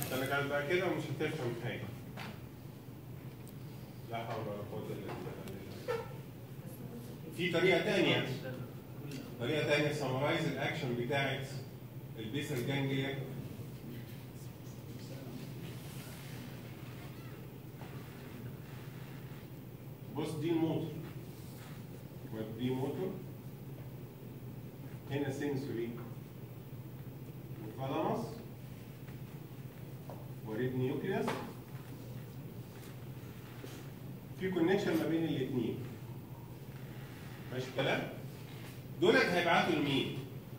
لانك هتبقى كده ومش هتفهم حاجه لا حول ولا قوه الا بالله في طريقه ثانيه طريقه ثانيه سمرايز الاكشن بتاعت البيسل جانجليا بص دي الموتور ودي موتور هنا سنسوري وثالاموس وريد نيوكليوس في كونكشن ما بين الاثنين ماشي الكلام دولت هيبعتوا لمين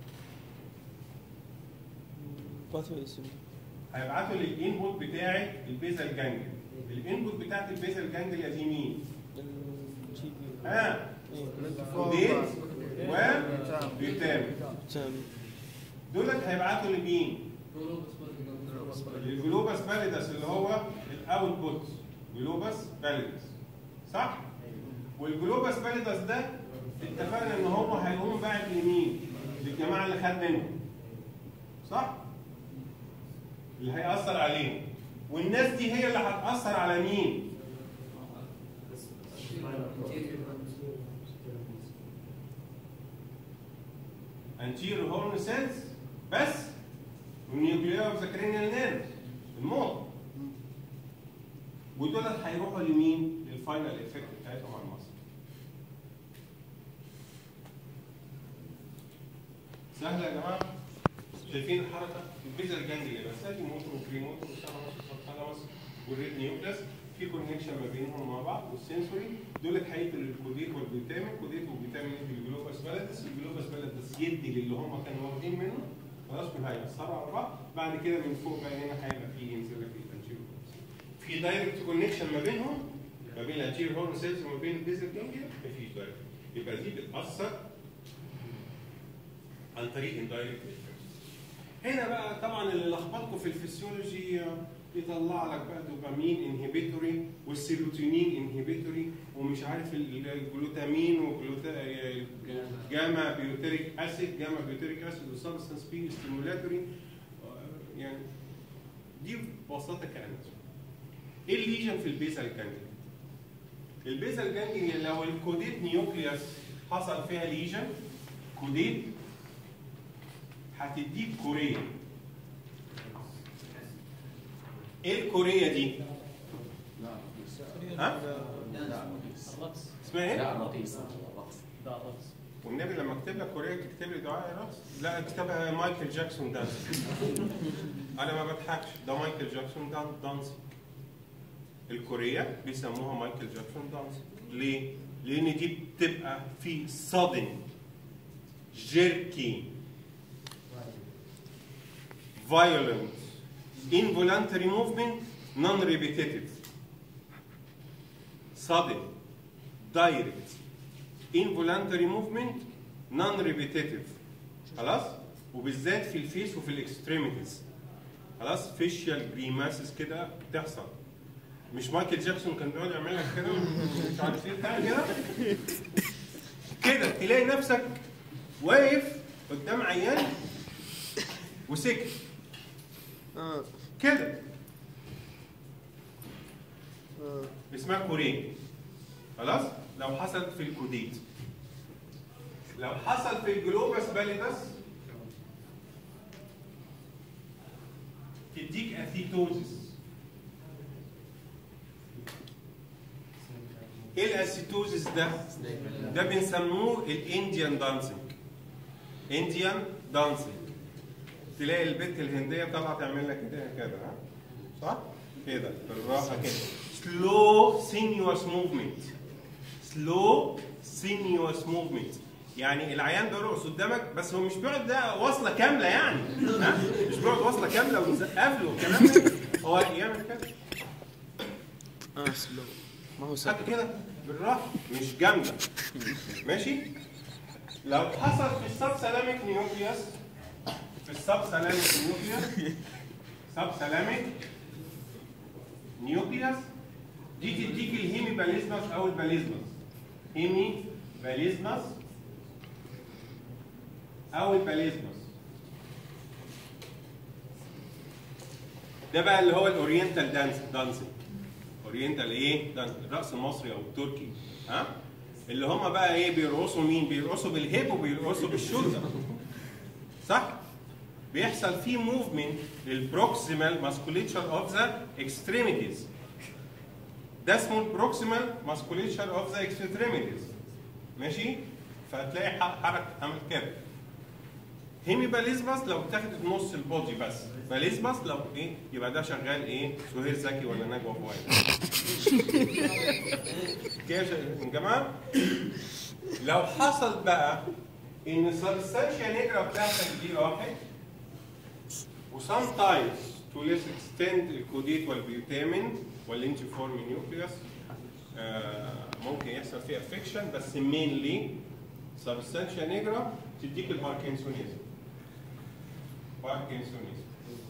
باثوي اسم هيبعتوا للانبوت بتاعت البيزل جانجل الانبوت بتاعت البيزل جانجل دي مين الجي بي ها إيه. كوديت وبيوتام تام دولت هيبعتوا لمين الجلوباس باليدس اللي هو الاوتبوت جلوباس باليدس صح والجلوباس باليدس ده اتفقنا ان هو هيقوم باعت لمين للجماعه اللي خد منهم صح اللي هيأثر عليهم والناس دي هي اللي هتأثر على مين anterior horn cells بس والنيوكليا اوف ذا cranial nerve الموت ودول هيروحوا لمين؟ للفاينل افكت بتاعتهم على المصل. سهله يا جماعه؟ شايفين الحركه؟ البيزل جانجلي بس ادي موتور وفري موتور والثالاموس والثالاموس والريد نيوكليس في كونكشن ما بينهم مع بعض والسنسوري دول هيدوا للكوديت والبيتامين الكوديت والبيتامين يدي للجلوباس باليدس الجلوباس باليدس يدي للي هم كانوا واخدين منه خلاص وهيأثروا على بعض بعد كده من فوق بقى هنا هيبقى في ينزل لك الانتيريور في دايركت كونكشن ما بينهم ما بين الانتيريور هورن سيلز وما بين البيزل جانجليا مفيش دايركت يبقى دي بتأثر عن طريق اندايركت هنا بقى طبعا اللي لخبطكم في الفسيولوجي آه، يطلع لك بقى دوبامين انهبيتوري والسيروتونين انهبيتوري ومش عارف ال- الجلوتامين وجلوتا جاما بيوتريك اسيد جاما بيوتريك اسيد وسبستانس بي ستيمولاتوري يعني دي ببساطه كانت ايه الليجن في البيزال جانجليا؟ البيزال جانجليا لو الكوديت نيوكليوس حصل فيها ليجن كوديت هتديك كوريه ايه الكوريه دي؟ ها؟ الرقص اسمها ايه؟ لا رقيص رقص لا الرقص والنبي لما اكتب لك كوريه تكتب لي دعاء يا راس لا اكتبها مايكل جاكسون دانس انا ما بضحكش ده مايكل جاكسون دان دانس الكوريه بيسموها مايكل جاكسون دانس ليه؟ لان دي بتبقى في sudden jerky violent involuntary movement non-repetitive sudden direct involuntary movement non-repetitive خلاص وبالذات في الفيس وفي الاكستريميتيز خلاص فيشيال جريماسز كده بتحصل مش مايكل جاكسون كان بيقعد يعمل لك كده مش عارف ايه بتاع كده كده تلاقي نفسك واقف قدام عيان وسكت اه كده اه اسمها كورين خلاص لو حصلت في الكوديت لو حصل في الجلوباس باليدس تديك اثيتوزيس ايه الاسيتوزيس ده؟ ده بنسموه الانديان دانسينج انديان دانسينج تلاقي البنت الهنديه طالعه تعمل لك كده كده ها صح؟ كده بالراحه كده سلو سينيوس موفمنت سلو سينيوس موفمنت يعني العيان بيرقص قدامك بس هو مش بيقعد ده واصله كامله يعني ها مش بيقعد واصله كامله ونسقف له والكلام ده هو يعمل كده اه سلو ما هو حاجه سهل كده بالراحه مش جامده ماشي لو حصل في السب سلاميك نيوكليوس في السب سلاميك نيوكليوس سب سلاميك نيوكليوس دي تديك الهيمي باليزمس او الباليزمس هيمي باليزمس او الباليزمس ده بقى اللي هو الاورينتال دانس دانسينج اورينتال ايه؟ دانس الرقص المصري او التركي ها؟ اللي هم بقى ايه بيرقصوا مين؟ بيرقصوا بالهيب وبيرقصوا بالشولدر صح؟ بيحصل فيه موفمنت للبروكسيمال ماسكوليتشر اوف ذا اكستريميتيز ده اسمه البروكسيمال ماسكوليتشر اوف ذا اكستريميتيز ماشي؟ فهتلاقي ح- حركه عمل كده هيميباليزماس لو اتاخدت نص البودي بس باليزماس لو ايه يبقى ده شغال ايه سهير زكي ولا نجوى فؤاد كده يا جماعه لو حصل بقى ان السبستانشيا نيجرا بتاعتك دي راحت وسام تايمز تو ليس اكستند الكوديت والبيوتامين والانتيفورم نيوكليوس ممكن يحصل فيه افكشن بس مينلي سبستانشيا نيجرا تديك الباركنسونيزم باركنسونيزم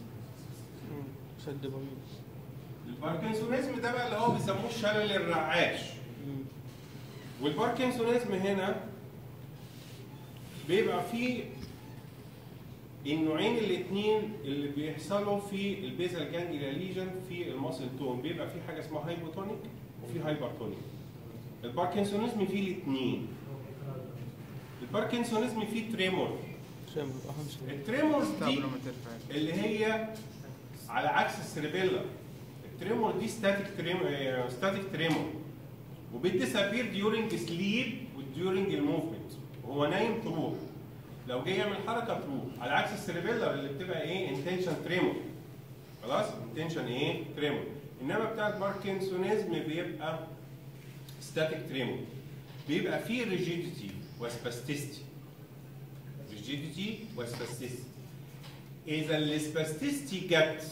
شد بمين الباركنسونيزم ده بقى اللي هو بيسموه الشلل الرعاش والباركنسونيزم هنا بيبقى فيه النوعين الاثنين اللي بيحصلوا في البيزال جانجليا ليجن في الماسل تون بيبقى في حاجه اسمها هايبوتونيك وفي هايبرتونيك الباركنسونيزم فيه الاثنين الباركنسونيزم فيه تريمور شامل اهم شيء التريمورز دي قبل ما ترفع اللي هي على عكس السيربيلا التريمور دي ستاتيك تريمور ستاتيك تريمور وبتديسابير ديورنج سليب وديورنج الموفمنت وهو نايم تروح لو جه يعمل حركه تروح على عكس السيربيلا اللي بتبقى ايه انتنشن تريمور خلاص انتنشن ايه تريمور انما بتاع الباركنسونيزم بيبقى ستاتيك تريمور بيبقى فيه ريجيديتي وسباستيستي ريجيديتي وسباستيستي اذا السباستيستي جت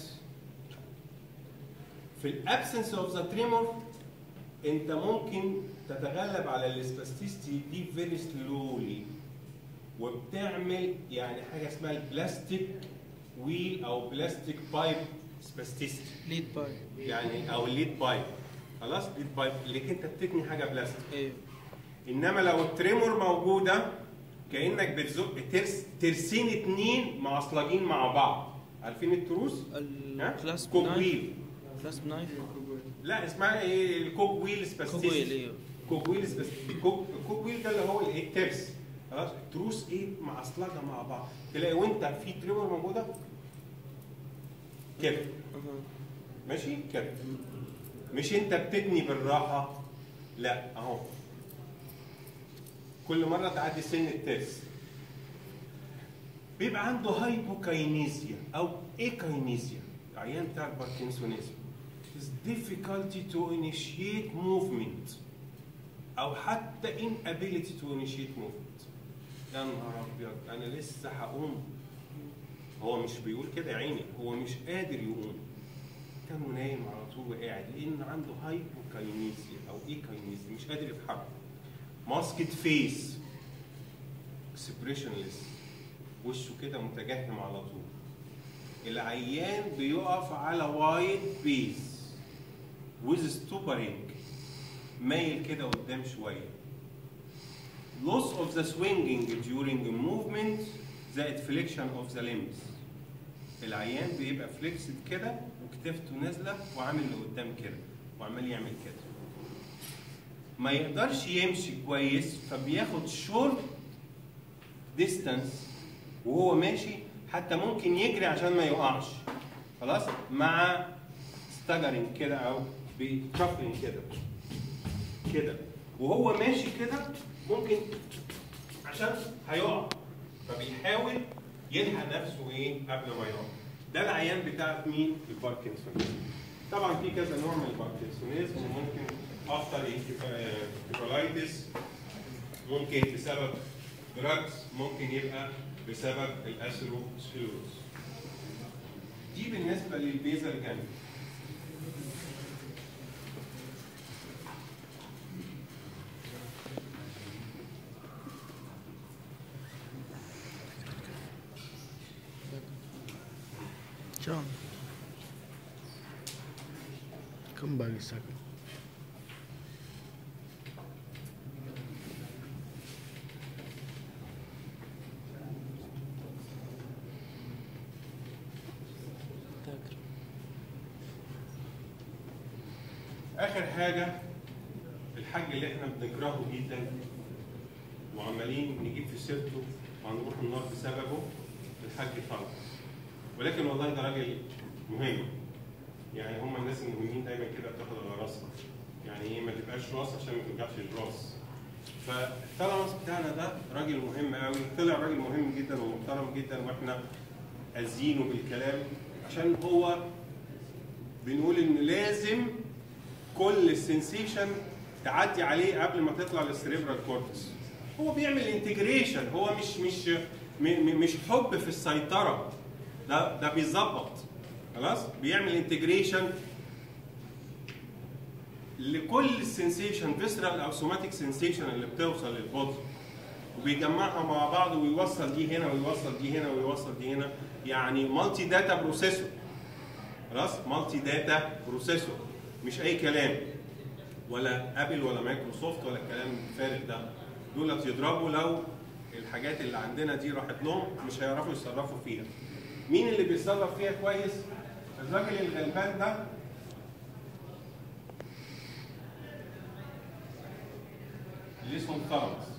في الابسنس اوف ذا تريمور انت ممكن تتغلب على السباستيستي دي فيري سلولي وبتعمل يعني حاجه اسمها البلاستيك ويل او بلاستيك بايب سباستيستي ليد باي يعني او الليد بايب خلاص ليد بايب اللي انت بتتني حاجه بلاستيك ايه انما لو التريمور موجوده كانك بتزق ترس ترسين اتنين معصلجين مع بعض عارفين التروس؟ ها؟ الكلاسب كوك نايف ويل كلاسب نايف لا اسمها ايه الكوك ويل سباستيس كوكويل ايوه كوك ويل سباستيس كوك كوك ويل ده اللي هو الايه الترس خلاص التروس ايه معصلجه مع بعض تلاقي وانت في تريمور موجوده كده أها. ماشي كده مش انت بتبني بالراحه لا اهو كل مره تعدي سن الترس بيبقى عنده هايبوكاينيزيا او ايكاينيزيا العيان بتاع الباركنسونيزم is difficulty to initiate movement او حتى inability to initiate movement يا نهار ابيض انا لسه هقوم هو مش بيقول كده يا عيني هو مش قادر يقوم كان نايم على طول وقاعد لان عنده هايبوكاينيزيا او ايكاينيزيا مش قادر يتحرك ماسكت فيس اكسبريشنلس وشه كده متجهم على طول العيان بيقف على وايد بيس ويز ستوبرينج مايل كده قدام شويه loss of the swinging during the movement زائد flexion of the limbs العيان بيبقى فليكسد كده وكتفته نازله وعامل لقدام كده وعمال يعمل كده ما يقدرش يمشي كويس فبياخد شورت ديستانس وهو ماشي حتى ممكن يجري عشان ما يقعش خلاص مع ستاجرنج كده او بيتشفلنج كده كده وهو ماشي كده ممكن عشان هيقع فبيحاول يلحق نفسه ايه قبل ما يقع ده العيان بتاع مين الباركنسونيزم طبعا في كذا نوع من الباركنسونيزم ممكن افتر انكفالايتس ممكن بسبب دراجز ممكن يبقى بسبب الاثيروسكليروز دي بالنسبه للبيزل جانب John. Come back a second. فاكر اخر حاجه الحاج اللي احنا بنكرهه جدا وعمالين نجيب في سيرته وهنروح النار بسببه الحاج طلعت ولكن والله ده راجل مهم يعني هم الناس المهمين دايما كده بتاخد على راسها يعني ايه ما تبقاش راس عشان ما توجعش الراس فالثالاموس بتاعنا ده راجل مهم قوي طلع راجل مهم جدا ومحترم جدا واحنا قاسيينه بالكلام عشان هو بنقول ان لازم كل السنسيشن تعدي عليه قبل ما تطلع للسريبرال كورتكس هو بيعمل انتجريشن هو مش مش م- م- مش حب في السيطره ده ده بيظبط خلاص بيعمل انتجريشن لكل السنسيشن فيسرال او سوماتيك سنسيشن اللي بتوصل للبودي وبيجمعها مع بعض ويوصل دي هنا ويوصل دي هنا ويوصل دي هنا يعني مالتي داتا بروسيسور خلاص مالتي داتا بروسيسور مش اي كلام ولا ابل ولا مايكروسوفت ولا الكلام الفارغ ده دولت يضربوا لو الحاجات اللي عندنا دي راحت لهم مش هيعرفوا يتصرفوا فيها مين اللي بيتصرف فيها كويس الراجل الغلبان ده اللي اسمه الثالموس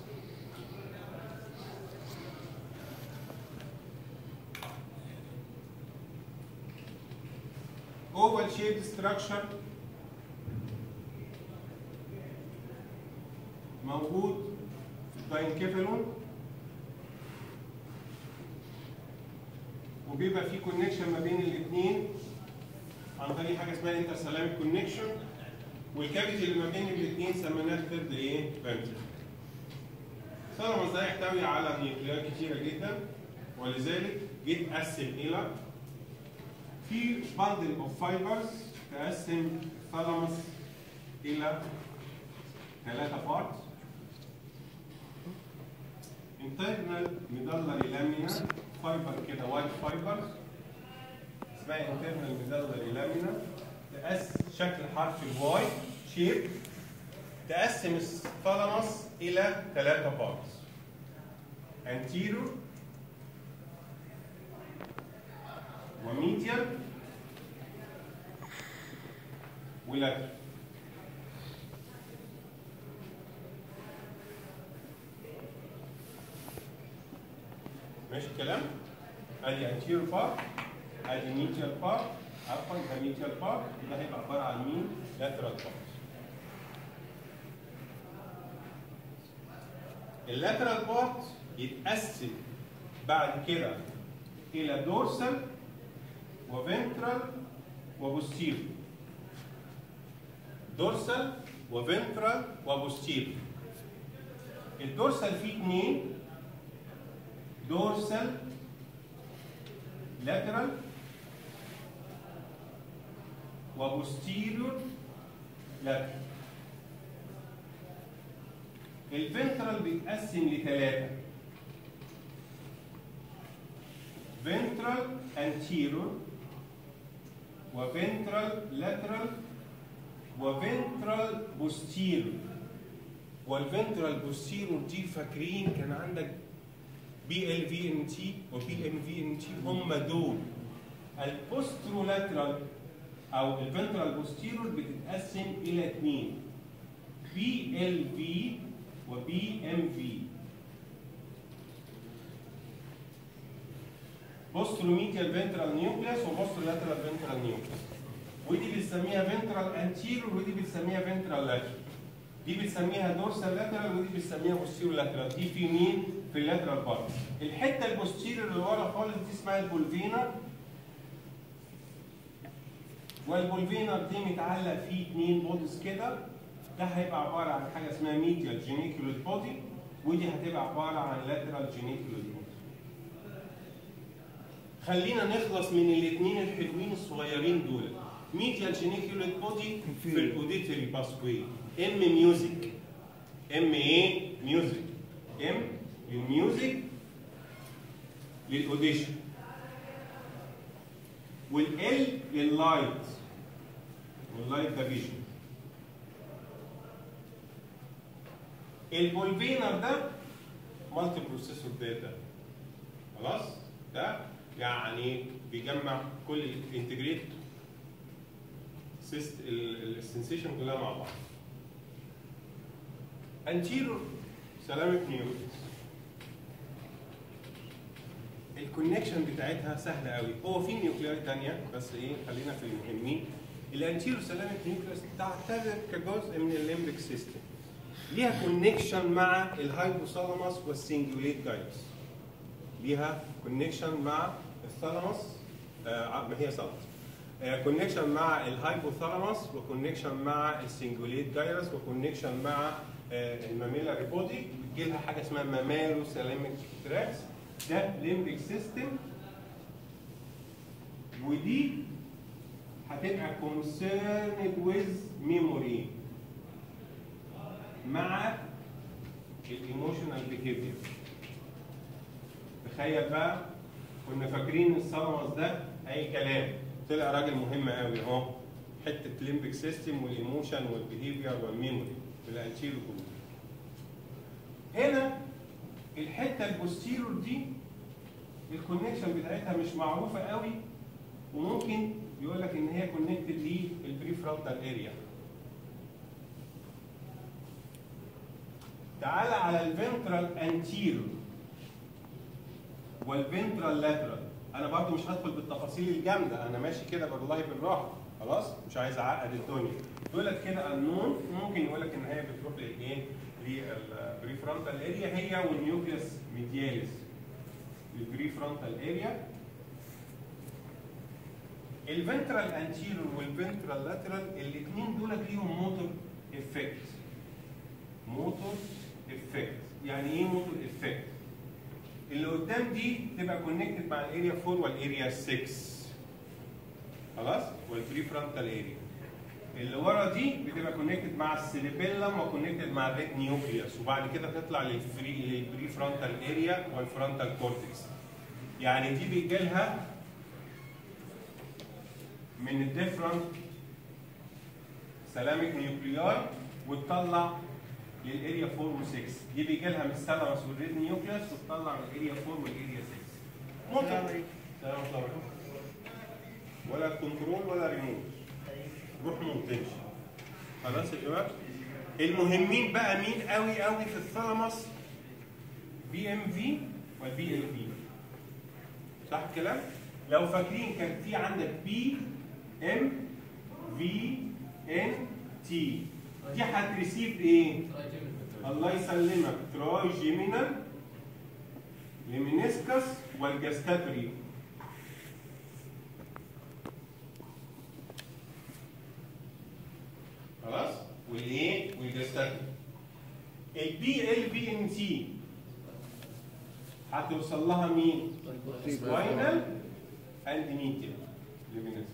oval shaped structure موجود في الداينكيفالون وبيبقى في كونكشن ما بين الاثنين عن طريق حاجه اسمها انترسلاميك كونكشن والكافيتي اللي ما بين الاثنين سميناه الثيرد ايه؟ فانتل. الثالاموس ده يحتوي على نيوكليات كتيره جدا ولذلك جه اتقسم الى في بندل اوف فايبرز تقسم الثالاموس الى ثلاثه بارتس internal medullary lamina فايبر كده وايت فايبرز اسمها internal medullary lamina تقسم شكل حرف الواي شيب تقسم الثالاموس الى ثلاثه بارتس anterior وميديال ولاترال ماشي الكلام؟ ادي anterior part ادي medial part عفوا ده medial part ده هيبقى عباره عن مين؟ lateral part اللاترال بارت يتقسم بعد كده الى دورسال وفنترال وبوستيريور دورسال وفنترال وبوستيريور الدورسال فيه اثنين دورسال لاترال وبوستيريور لاترال الفنترال بيتقسم لثلاثة ventral anterior وventral lateral وventral posterior والventral posterior دي فاكرين كان عندك بي ال في ان تي وبي ام في ان تي هم دول البوسترولاترال او الفنترال بوستيرور بتتقسم الى اثنين بي ال في وبي ام في بوستروميتيال فنترال نيوكليس وبوسترولاترال فنترال نيوكليس ودي بنسميها فنترال انتيرور ودي بنسميها فنترال لاترال دي بنسميها دورسال لاترال ودي بنسميها بوستيرور لاترال دي في مين؟ في اللاترال بارت الحته البوستيرور اللي ورا خالص دي اسمها البولفينر والبولفينر دي متعلق فيه اثنين بودز كده ده هيبقى عباره عن حاجه اسمها ميديال جينيكولوس بودي ودي هتبقى عباره عن لاترال جينيكولوس بودي خلينا نخلص من الاثنين الحلوين الصغيرين دول ميديال جينيكولوس بودي في الاوديتري باسوي ام ميوزك ام ايه ميوزك ام للميوزك للاوديشن والال لللايت واللايت ده فيجن البولفينر ده مالتي بروسيسور داتا خلاص ده يعني بيجمع كل انتجريت السنسيشن كلها مع بعض انتيرو سلامة نيوكليس الكونكشن بتاعتها سهله قوي هو في نيوكليار تانية بس ايه خلينا في المهمين الانتيرو سلامة نيوكليس تعتبر كجزء من الليمبك سيستم ليها كونكشن مع الهايبوثالاموس والسنجوليت جايرس ليها كونكشن مع الثالاموس آه ما هي ثالاموس كونكشن مع الهايبوثالاموس وكونكشن مع السنجوليت جايرس وكونكشن مع آه الماميلاري بودي بتجي لها حاجه اسمها مامالو سلاميك تراكس ده ليمبك سيستم ودي هتبقى concerned with memory مع الايموشنال بيهيفير تخيل بقى كنا فاكرين الثالاموس ده اي كلام طلع راجل مهم قوي اهو حته ليمبك سيستم والايموشن والبيهيفير والميموري بالانتيرو كله هنا الحته البوستيرور دي الكونكشن بتاعتها مش معروفه قوي وممكن يقول لك ان هي كونكتد للبريفرونتال اريا تعال على الفنترال انتيرور والفنترال لاترال انا برضو مش هدخل بالتفاصيل الجامده انا ماشي كده والله بالراحه خلاص مش عايز اعقد الدنيا يقول لك كده النون ممكن يقول لك ان هي بتروح لايه للبريفرونتال اريا هي والنيوكليوس ميدياليس البريفرونتال اريا الفنترال انتيرور والفنترال لاترال الاثنين دول ليهم موتور افكت موتور افكت يعني ايه موتور افكت اللي قدام دي تبقى كونكتد مع الاريا 4 والاريا 6 خلاص والبري فرونتال اريا اللي ورا دي بتبقى كونكتد مع السيليبيلم وكونكتد مع الريد نيوكليوس وبعد كده تطلع للفري للبري فرونتال اريا والفرونتال كورتكس يعني دي بيجي لها من الديفرنت سلامك نيوكلياي وتطلع للاريا 4 و6 دي بيجي لها من الثالاموس والريد نيوكليوس وتطلع من الاريا 4 والاريا 6 ممكن سلام عليكم ولا كنترول ولا ريموت روح موت تمشي خلاص يا شباب المهمين بقى مين قوي قوي في الثالاموس بي ام في والبي ال بي صح الكلام؟ لو فاكرين كان في عندك بي ام في ان تي دي هتريسيف ايه؟ الله يسلمك تراي جيمينال لمينيسكس والجاستاتري خلاص والايه والجاستاتري البي ال بي ان تي هتوصل لها مين؟ سباينال اند ميتيال لمينيسكس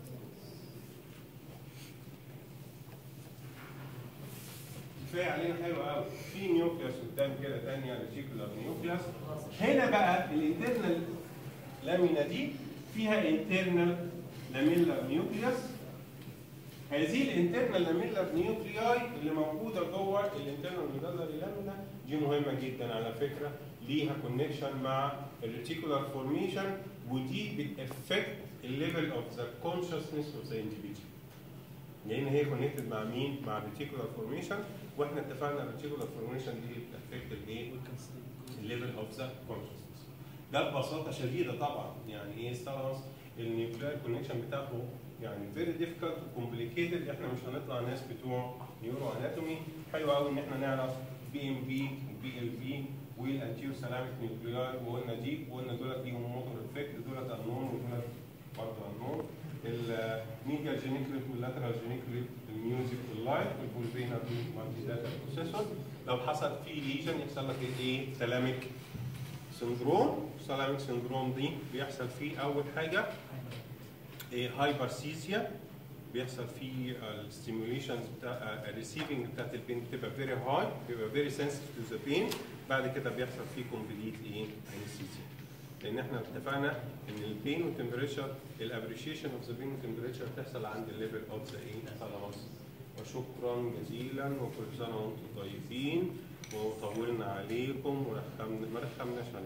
كفايه علينا حلو قوي في نيوكليوس قدام كده ثانيه ريتيكولار نيوكليوس هنا بقى الانترنال لامينا دي فيها انترنال لاميلر نيوكليوس هذه الانترنال لاميلر نيوكلياي اللي موجوده جوه الانترنال ميدالري لامينا دي مهمه جدا على فكره ليها كونكشن مع الريتيكولار فورميشن ودي بتافكت الليفل اوف ذا كونشسنس اوف ذا individual لان هي كونكتد مع مين؟ مع الريتيكولار فورميشن واحنا اتفقنا الريتيكولار فورميشن دي بتافكت الايه؟ الليفل اوف ذا كونشسنس. ده ببساطه شديده طبعا يعني ايه ستالانس النيوكلير كونكشن بتاعته يعني فيري ديفيكالت وكومبليكيتد احنا مش هنطلع ناس بتوع نيورو اناتومي حلو قوي ان احنا نعرف بي ام بي وبي ال بي والانتيو سلامك نيوكليار وقلنا دي وقلنا دولت ليهم موتور افكت دولت انون ودولت برضه انون الميديا جينيكليت واللاترال جينيكليت الميوزك واللايت والبولفينر مالتي داتا بروسيسور لو حصل فيه ليجن يحصل لك ايه؟ سلامك سندروم سلامك سندروم دي بيحصل فيه اول حاجه إيه هايبرسيزيا بيحصل فيه الستيموليشنز بتاع الريسيفنج بتاعت البين بتبقى فيري هاي بيبقى فيري سنسيتيف تو ذا بين بعد كده بيحصل فيه كومبليت ايه انستيزيا لان احنا اتفقنا ان البين والتمبريتشر الابريشيشن اوف ذا بين والتمبريتشر بتحصل عند الليفل اوف ذا ايه ثالاموس وشكرا جزيلا وكل سنه وانتم طيبين وطولنا عليكم ورخمنا ما رخمناش عليكم قوي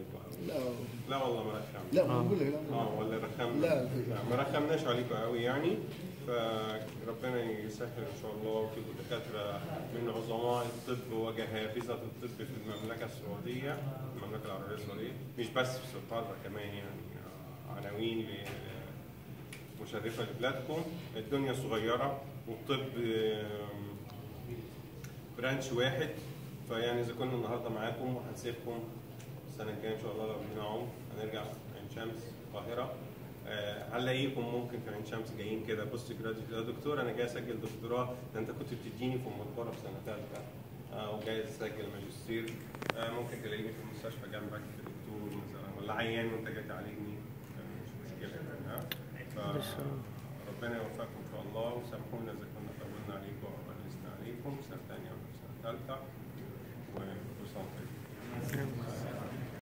لا لا والله ما رخمنا لا بقول لك لا اه ولا رخمنا لا. لا ما رخمناش عليكم قوي يعني فربنا يسهل ان شاء الله وتبقوا دكاتره من عظماء الطب وجهابذه الطب في المملكه السعوديه المملكه العربيه السعوديه مش بس في القاره كمان يعني آه، عناوين ل- مشرفه لبلادكم الدنيا صغيره والطب آم، برانش واحد فيعني اذا كنا النهارده معاكم وهنسيبكم السنه الجايه ان شاء الله لو ربنا عون هنرجع عين شمس القاهره آه، هنلاقيكم ممكن في عين شمس جايين كده بوست جراديويت يا دكتور انا جاي اسجل دكتوراه ده انت كنت بتديني في المقبره في سنه ثالثه آه، وجاي اسجل ماجستير آه، ممكن تلاقيني في المستشفى جنبك في دكتور مثلا ولا عيان وانت جاي تعالجني آه، مش مشكله يعني ها فربنا يوفقكم ان شاء الله وسامحونا اذا كنا طولنا عليكم او غلسنا عليكم سنه ثانيه ولا سنه ثالثه وكل سنه وانتم طيبين.